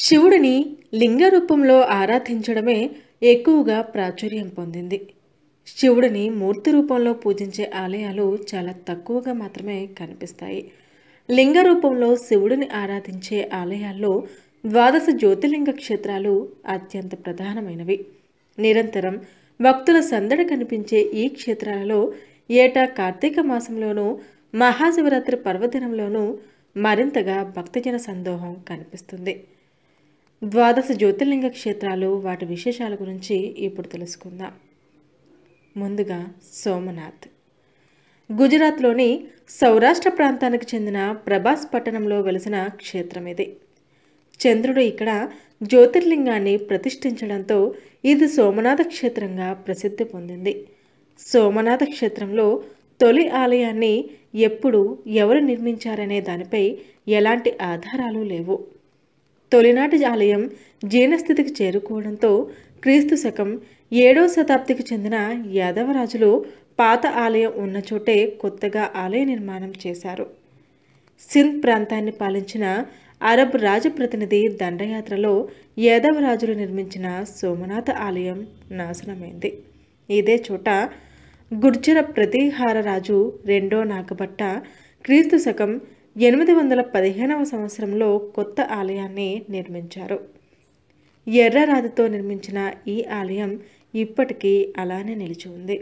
శివుడిని లింగ రూపంలో ఆరాధించడమే ఎక్కువగా ప్రాచుర్యం పొందింది శివుడిని మూర్తి రూపంలో పూజించే ఆలయాలు చాలా తక్కువగా మాత్రమే కనిపిస్తాయి లింగ రూపంలో శివుడిని ఆరాధించే ఆలయాల్లో ద్వాదశ జ్యోతిర్లింగ క్షేత్రాలు అత్యంత ప్రధానమైనవి నిరంతరం భక్తుల సందడి కనిపించే ఈ క్షేత్రాలలో ఏటా కార్తీక మాసంలోనూ మహాశివరాత్రి పర్వదినంలోనూ మరింతగా భక్తజన సందోహం కనిపిస్తుంది ద్వాదశ జ్యోతిర్లింగ క్షేత్రాలు వాటి విశేషాల గురించి ఇప్పుడు తెలుసుకుందాం ముందుగా సోమనాథ్ గుజరాత్లోని సౌరాష్ట్ర ప్రాంతానికి చెందిన ప్రభాస్ పట్టణంలో వెలిసిన క్షేత్రం ఇది చంద్రుడు ఇక్కడ జ్యోతిర్లింగాన్ని ప్రతిష్ఠించడంతో ఇది సోమనాథ క్షేత్రంగా ప్రసిద్ధి పొందింది సోమనాథ క్షేత్రంలో తొలి ఆలయాన్ని ఎప్పుడు ఎవరు నిర్మించారనే దానిపై ఎలాంటి ఆధారాలు లేవు తొలినాటి ఆలయం జీర్ణస్థితికి చేరుకోవడంతో క్రీస్తు శకం ఏడవ శతాబ్దికి చెందిన యాదవరాజులు పాత ఆలయం ఉన్న చోటే కొత్తగా ఆలయ నిర్మాణం చేశారు సింధ్ ప్రాంతాన్ని పాలించిన అరబ్ రాజప్రతినిధి దండయాత్రలో యాదవరాజులు నిర్మించిన సోమనాథ ఆలయం నాశనమైంది ఇదే చోట గుర్జర ప్రతిహార రాజు రెండో నాగభట్ట క్రీస్తు శకం ఎనిమిది వందల పదిహేనవ సంవత్సరంలో కొత్త ఆలయాన్ని నిర్మించారు ఎర్రరాతితో నిర్మించిన ఈ ఆలయం ఇప్పటికీ అలానే నిలిచి ఉంది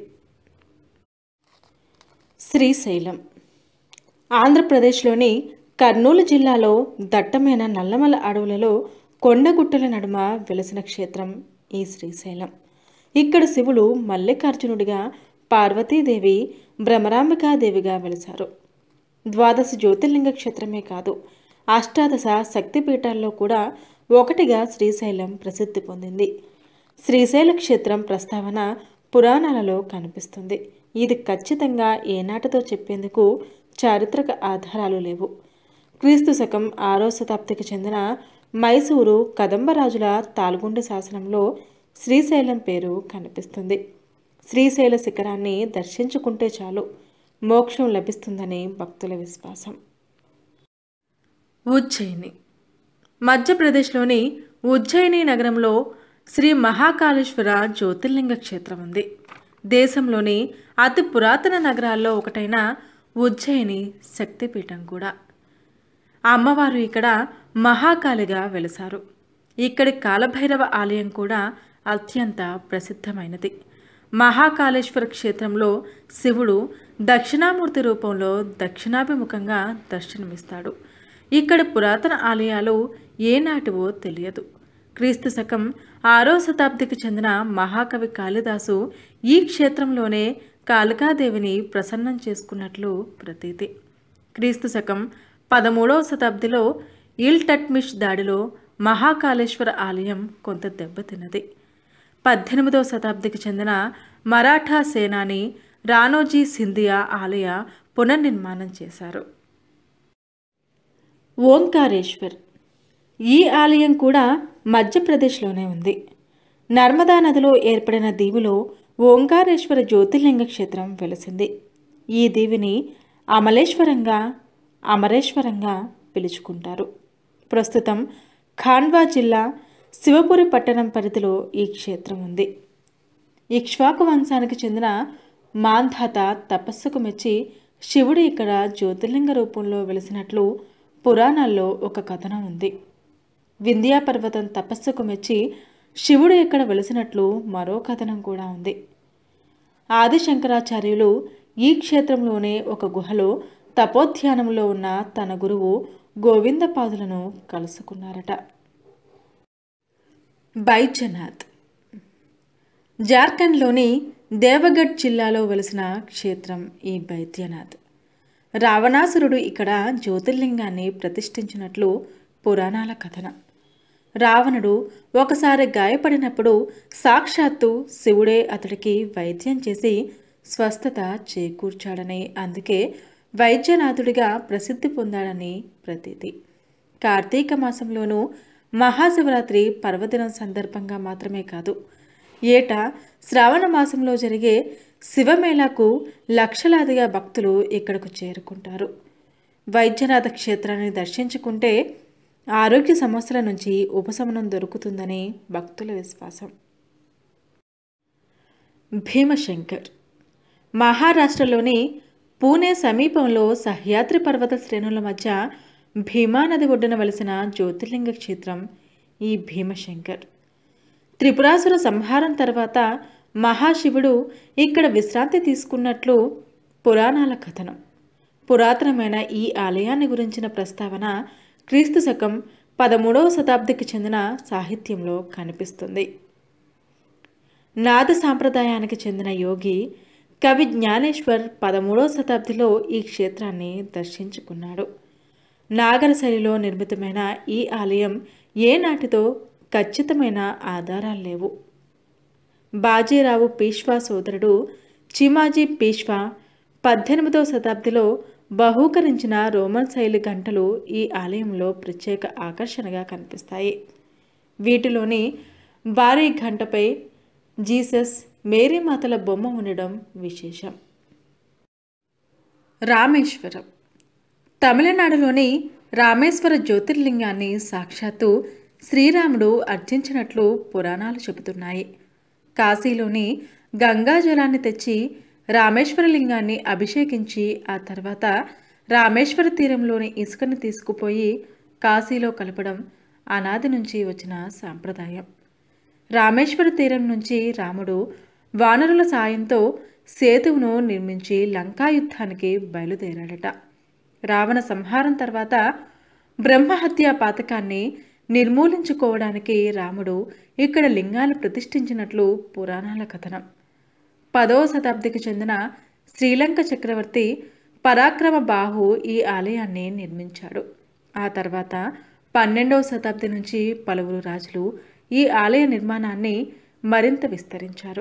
శ్రీశైలం ఆంధ్రప్రదేశ్లోని కర్నూలు జిల్లాలో దట్టమైన నల్లమల అడవులలో కొండగుట్టల నడుమ వెలసిన క్షేత్రం ఈ శ్రీశైలం ఇక్కడ శివుడు మల్లికార్జునుడిగా పార్వతీదేవి భ్రమరాంబికాదేవిగా వెలిశారు ద్వాదశ జ్యోతిర్లింగ క్షేత్రమే కాదు అష్టాదశ శక్తిపీఠాల్లో కూడా ఒకటిగా శ్రీశైలం ప్రసిద్ధి పొందింది శ్రీశైల క్షేత్రం ప్రస్తావన పురాణాలలో కనిపిస్తుంది ఇది ఖచ్చితంగా ఏనాటితో చెప్పేందుకు చారిత్రక ఆధారాలు లేవు క్రీస్తు శకం ఆరో శతాబ్దికి చెందిన మైసూరు కదంబరాజుల తాల్గొండ శాసనంలో శ్రీశైలం పేరు కనిపిస్తుంది శ్రీశైల శిఖరాన్ని దర్శించుకుంటే చాలు మోక్షం లభిస్తుందని భక్తుల విశ్వాసం ఉజ్జయిని మధ్యప్రదేశ్లోని ఉజ్జయిని నగరంలో శ్రీ మహాకాళేశ్వర జ్యోతిర్లింగ క్షేత్రం ఉంది దేశంలోని అతి పురాతన నగరాల్లో ఒకటైన ఉజ్జయిని శక్తిపీఠం కూడా అమ్మవారు ఇక్కడ మహాకాళిగా వెలిసారు ఇక్కడి కాలభైరవ ఆలయం కూడా అత్యంత ప్రసిద్ధమైనది మహాకాళేశ్వర క్షేత్రంలో శివుడు దక్షిణామూర్తి రూపంలో దక్షిణాభిముఖంగా దర్శనమిస్తాడు ఇక్కడ పురాతన ఆలయాలు ఏనాటివో తెలియదు క్రీస్తు శకం ఆరో శతాబ్దికి చెందిన మహాకవి కాళిదాసు ఈ క్షేత్రంలోనే కాళికాదేవిని ప్రసన్నం చేసుకున్నట్లు ప్రతీతి క్రీస్తు శకం పదమూడవ శతాబ్దిలో ఇల్టట్మిష్ దాడిలో మహాకాళేశ్వర ఆలయం కొంత దెబ్బతిన్నది పద్దెనిమిదవ శతాబ్దికి చెందిన మరాఠా సేనాని రానోజీ సింధియా ఆలయ పునర్నిర్మాణం చేశారు ఓంకారేశ్వర్ ఈ ఆలయం కూడా మధ్యప్రదేశ్లోనే ఉంది నర్మదా నదిలో ఏర్పడిన దీవిలో ఓంకారేశ్వర జ్యోతిర్లింగ క్షేత్రం వెలిసింది ఈ దీవిని అమలేశ్వరంగా అమరేశ్వరంగా పిలుచుకుంటారు ప్రస్తుతం ఖాండ్వా జిల్లా శివపురి పట్టణం పరిధిలో ఈ క్షేత్రం ఉంది ఇక్ష్వాకు వంశానికి చెందిన మాంధాత తపస్సుకు మెచ్చి శివుడు ఇక్కడ జ్యోతిర్లింగ రూపంలో వెలిసినట్లు పురాణాల్లో ఒక కథనం ఉంది వింధ్యా పర్వతం తపస్సుకు మెచ్చి శివుడు ఇక్కడ వెలిసినట్లు మరో కథనం కూడా ఉంది ఆదిశంకరాచార్యులు ఈ క్షేత్రంలోనే ఒక గుహలో తపోధ్యానంలో ఉన్న తన గురువు గోవిందపాదులను కలుసుకున్నారట బైద్యనాథ్ జార్ఖండ్లోని దేవగఢ్ జిల్లాలో వెలిసిన క్షేత్రం ఈ బైద్యనాథ్ రావణాసురుడు ఇక్కడ జ్యోతిర్లింగాన్ని ప్రతిష్ఠించినట్లు పురాణాల కథనం రావణుడు ఒకసారి గాయపడినప్పుడు సాక్షాత్తు శివుడే అతడికి వైద్యం చేసి స్వస్థత చేకూర్చాడని అందుకే వైద్యనాథుడిగా ప్రసిద్ధి పొందాడని ప్రతీతి కార్తీక మాసంలోనూ మహాశివరాత్రి పర్వదినం సందర్భంగా మాత్రమే కాదు ఏటా శ్రావణ మాసంలో జరిగే శివమేళాకు లక్షలాదిగా భక్తులు ఇక్కడకు చేరుకుంటారు వైద్యనాథ క్షేత్రాన్ని దర్శించుకుంటే ఆరోగ్య సమస్యల నుంచి ఉపశమనం దొరుకుతుందని భక్తుల విశ్వాసం భీమశంకర్ మహారాష్ట్రలోని పూణే సమీపంలో సహ్యాద్రి పర్వత శ్రేణుల మధ్య భీమా నది ఒడ్డున వెలిసిన జ్యోతిర్లింగ క్షేత్రం ఈ భీమశంకర్ త్రిపురాసుర సంహారం తర్వాత మహాశివుడు ఇక్కడ విశ్రాంతి తీసుకున్నట్లు పురాణాల కథనం పురాతనమైన ఈ ఆలయాన్ని గురించిన ప్రస్తావన క్రీస్తు శకం పదమూడవ శతాబ్దికి చెందిన సాహిత్యంలో కనిపిస్తుంది నాద సాంప్రదాయానికి చెందిన యోగి కవి జ్ఞానేశ్వర్ పదమూడవ శతాబ్దిలో ఈ క్షేత్రాన్ని దర్శించుకున్నాడు నాగర శైలిలో నిర్మితమైన ఈ ఆలయం ఏ నాటితో ఖచ్చితమైన ఆధారాలు లేవు బాజీరావు పీష్వా సోదరుడు చిమాజీ పీష్వా పద్దెనిమిదవ శతాబ్దిలో బహూకరించిన రోమన్ శైలి గంటలు ఈ ఆలయంలో ప్రత్యేక ఆకర్షణగా కనిపిస్తాయి వీటిలోని భారీ గంటపై జీసస్ మేరీమాతల బొమ్మ ఉండడం విశేషం రామేశ్వరం తమిళనాడులోని రామేశ్వర జ్యోతిర్లింగాన్ని సాక్షాత్తు శ్రీరాముడు అర్జించినట్లు పురాణాలు చెబుతున్నాయి కాశీలోని గంగా జలాన్ని తెచ్చి రామేశ్వర లింగాన్ని అభిషేకించి ఆ తర్వాత రామేశ్వర తీరంలోని ఇసుకని తీసుకుపోయి కాశీలో కలపడం అనాది నుంచి వచ్చిన సాంప్రదాయం రామేశ్వర తీరం నుంచి రాముడు వానరుల సాయంతో సేతువును నిర్మించి లంకాయుద్ధానికి బయలుదేరాడట రావణ సంహారం తర్వాత బ్రహ్మహత్య పాతకాన్ని నిర్మూలించుకోవడానికి రాముడు ఇక్కడ లింగాలు ప్రతిష్ఠించినట్లు పురాణాల కథనం పదవ శతాబ్దికి చెందిన శ్రీలంక చక్రవర్తి పరాక్రమ బాహు ఈ ఆలయాన్ని నిర్మించాడు ఆ తర్వాత పన్నెండవ శతాబ్ది నుంచి పలువురు రాజులు ఈ ఆలయ నిర్మాణాన్ని మరింత విస్తరించారు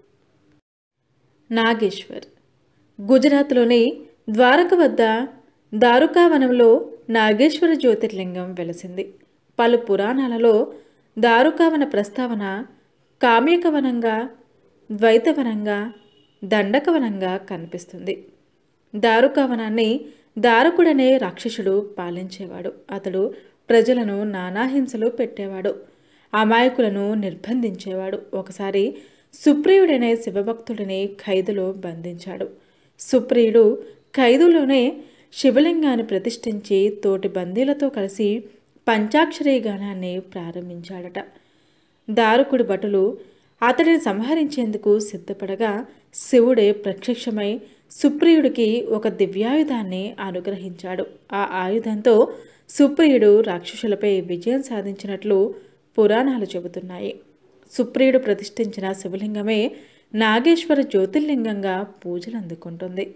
నాగేశ్వర్ గుజరాత్లోని ద్వారక వద్ద దారుకావనంలో నాగేశ్వర జ్యోతిర్లింగం వెలసింది పలు పురాణాలలో దారుకావన ప్రస్తావన కామ్యకవనంగా ద్వైతవనంగా దండకవనంగా కనిపిస్తుంది దారుకవనాన్ని దారుకుడనే రాక్షసుడు పాలించేవాడు అతడు ప్రజలను నానాహింసలు పెట్టేవాడు అమాయకులను నిర్బంధించేవాడు ఒకసారి సుప్రియుడనే శివభక్తుడిని ఖైదులో బంధించాడు సుప్రియుడు ఖైదులోనే శివలింగాన్ని ప్రతిష్ఠించి తోటి బందీలతో కలిసి పంచాక్షరీ గానాన్ని ప్రారంభించాడట దారుకుడి భటులు అతడిని సంహరించేందుకు సిద్ధపడగా శివుడే ప్రత్యక్షమై సుప్రియుడికి ఒక దివ్యాయుధాన్ని అనుగ్రహించాడు ఆ ఆయుధంతో సుప్రియుడు రాక్షసులపై విజయం సాధించినట్లు పురాణాలు చెబుతున్నాయి సుప్రియుడు ప్రతిష్ఠించిన శివలింగమే నాగేశ్వర జ్యోతిర్లింగంగా పూజలు అందుకుంటుంది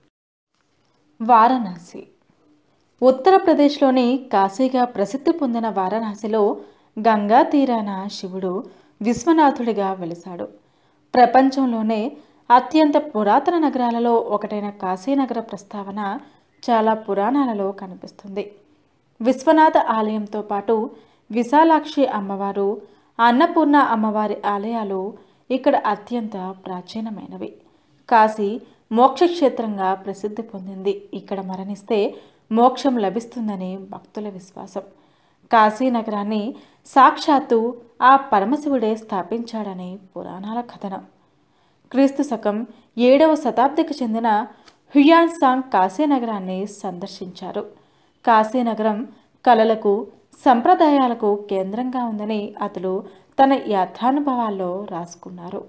వారణాసి ఉత్తరప్రదేశ్లోని కాశీగా ప్రసిద్ధి పొందిన వారణాసిలో గంగా తీరాన శివుడు విశ్వనాథుడిగా వెలిశాడు ప్రపంచంలోనే అత్యంత పురాతన నగరాలలో ఒకటైన కాశీనగర ప్రస్తావన చాలా పురాణాలలో కనిపిస్తుంది విశ్వనాథ ఆలయంతో పాటు విశాలాక్షి అమ్మవారు అన్నపూర్ణ అమ్మవారి ఆలయాలు ఇక్కడ అత్యంత ప్రాచీనమైనవి కాశీ మోక్షక్షేత్రంగా ప్రసిద్ధి పొందింది ఇక్కడ మరణిస్తే మోక్షం లభిస్తుందని భక్తుల విశ్వాసం కాశీ నగరాన్ని సాక్షాత్తు ఆ పరమశివుడే స్థాపించాడని పురాణాల కథనం క్రీస్తు శకం ఏడవ శతాబ్దికి చెందిన హ్యుయాన్ సాంగ్ కాశీనగరాన్ని సందర్శించారు కాశీనగరం కళలకు సంప్రదాయాలకు కేంద్రంగా ఉందని అతడు తన యాత్రానుభవాల్లో రాసుకున్నారు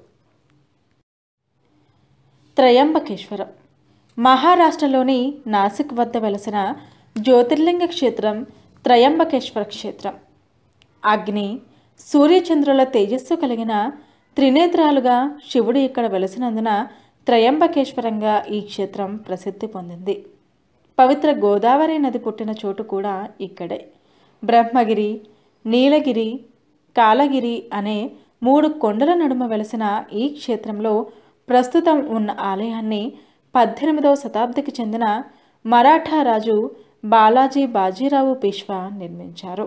త్రయంబకేశ్వరం మహారాష్ట్రలోని నాసిక్ వద్ద వెలసిన జ్యోతిర్లింగ క్షేత్రం త్రయంబకేశ్వర క్షేత్రం అగ్ని సూర్యచంద్రుల తేజస్సు కలిగిన త్రినేత్రాలుగా శివుడు ఇక్కడ వెలసినందున త్రయంబకేశ్వరంగా ఈ క్షేత్రం ప్రసిద్ధి పొందింది పవిత్ర గోదావరి నది పుట్టిన చోటు కూడా ఇక్కడే బ్రహ్మగిరి నీలగిరి కాలగిరి అనే మూడు కొండల నడుమ వెలసిన ఈ క్షేత్రంలో ప్రస్తుతం ఉన్న ఆలయాన్ని పద్దెనిమిదవ శతాబ్దికి చెందిన మరాఠా రాజు బాలాజీ బాజీరావు పేష్వా నిర్మించారు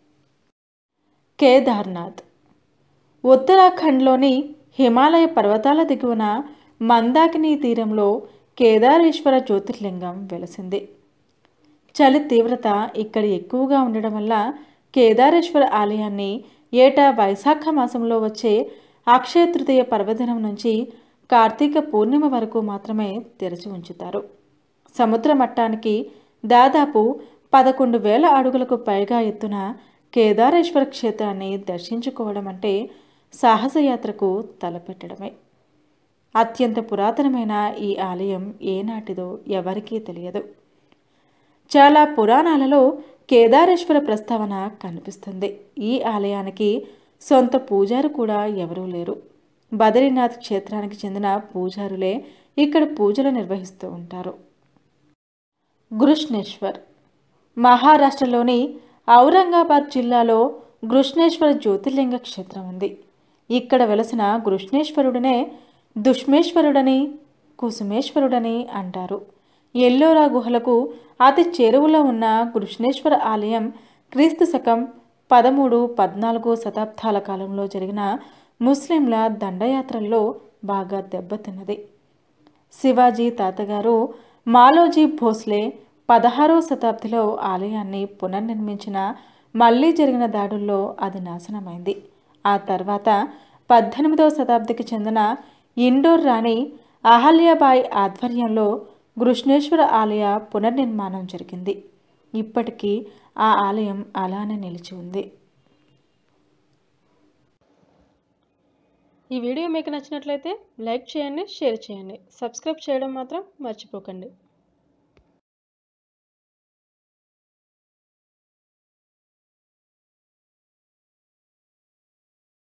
కేదార్నాథ్ ఉత్తరాఖండ్లోని హిమాలయ పర్వతాల దిగువన మందాకిని తీరంలో కేదారేశ్వర జ్యోతిర్లింగం వెలసింది చలి తీవ్రత ఇక్కడ ఎక్కువగా ఉండడం వల్ల కేదారేశ్వర ఆలయాన్ని ఏటా వైశాఖ మాసంలో వచ్చే అక్షయ తృతీయ పర్వదినం నుంచి కార్తీక పూర్ణిమ వరకు మాత్రమే తెరిచి ఉంచుతారు సముద్ర మట్టానికి దాదాపు పదకొండు వేల అడుగులకు పైగా ఎత్తున కేదారేశ్వర క్షేత్రాన్ని దర్శించుకోవడం అంటే సాహసయాత్రకు తలపెట్టడమే అత్యంత పురాతనమైన ఈ ఆలయం ఏనాటిదో ఎవరికీ తెలియదు చాలా పురాణాలలో కేదారేశ్వర ప్రస్తావన కనిపిస్తుంది ఈ ఆలయానికి సొంత పూజారు కూడా ఎవరూ లేరు బద్రీనాథ్ క్షేత్రానికి చెందిన పూజారులే ఇక్కడ పూజలు నిర్వహిస్తూ ఉంటారు గృష్ణేశ్వర్ మహారాష్ట్రలోని ఔరంగాబాద్ జిల్లాలో గృష్ణేశ్వర జ్యోతిర్లింగ క్షేత్రం ఉంది ఇక్కడ వెలసిన గృష్ణేశ్వరుడినే దుష్మేశ్వరుడని కుసుమేశ్వరుడని అంటారు ఎల్లోరా గుహలకు అతి చేరువలో ఉన్న కృష్ణేశ్వర ఆలయం క్రీస్తు శకం పదమూడు పద్నాలుగు శతాబ్దాల కాలంలో జరిగిన ముస్లింల దండయాత్రల్లో బాగా దెబ్బతిన్నది శివాజీ తాతగారు మాలోజీ భోస్లే పదహారవ శతాబ్దిలో ఆలయాన్ని పునర్నిర్మించిన మళ్ళీ జరిగిన దాడుల్లో అది నాశనమైంది ఆ తర్వాత పద్దెనిమిదవ శతాబ్దికి చెందిన ఇండోర్ రాణి అహల్యాబాయి ఆధ్వర్యంలో కృష్ణేశ్వర ఆలయ పునర్నిర్మాణం జరిగింది ఇప్పటికీ ఆ ఆలయం అలానే నిలిచి ఉంది ఈ వీడియో మీకు నచ్చినట్లయితే లైక్ చేయండి షేర్ చేయండి సబ్స్క్రైబ్ చేయడం మాత్రం మర్చిపోకండి